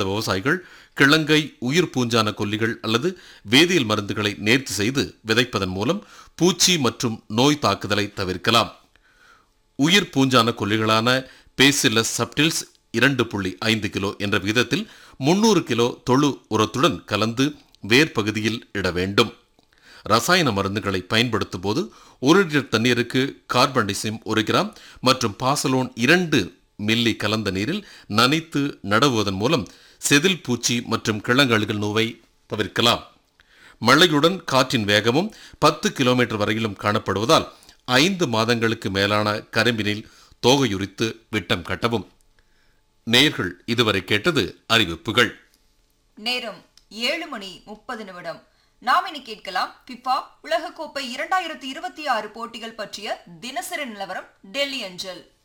தெரியாத விவசாயிகள் கிழங்கை உயிர் பூஞ்சான கொல்லிகள் அல்லது வேதியியல் மருந்துகளை நேர்த்தி செய்து விதைப்பதன் மூலம் பூச்சி மற்றும் நோய் தாக்குதலை தவிர்க்கலாம் உயிர் பூஞ்சான கொல்லிகளான பேசிலஸ் சப்டில்ஸ் இரண்டு புள்ளி ஐந்து கிலோ என்ற விகிதத்தில் முன்னூறு கிலோ தொழு உரத்துடன் கலந்து வேர் பகுதியில் இட வேண்டும் ரசாயன மருந்துகளை பயன்படுத்தும் போது ஒரு லிட்டர் தண்ணீருக்கு கார்பன்டிசிம் ஒரு கிராம் மற்றும் பாசலோன் இரண்டு மில்லி கலந்த நீரில் நனைத்து நடவுவதன் மூலம் செதில் பூச்சி மற்றும் கிழங்கழுகல் நோவை தவிர்க்கலாம் மழையுடன் காற்றின் வேகமும் பத்து கிலோமீட்டர் வரையிலும் காணப்படுவதால் ஐந்து மாதங்களுக்கு மேலான கரும்பினில் தோகையுரித்து விட்டம் கட்டவும் நேர்கள் இதுவரை கேட்டது அறிவிப்புகள் நேரம் ஏழு மணி முப்பது நிமிடம் நாம் இனி கேட்கலாம் பிஃபா உலகக்கோப்பை இரண்டாயிரத்தி இருபத்தி ஆறு போட்டிகள் பற்றிய தினசரி நிலவரம் டெல்லி அஞ்சல்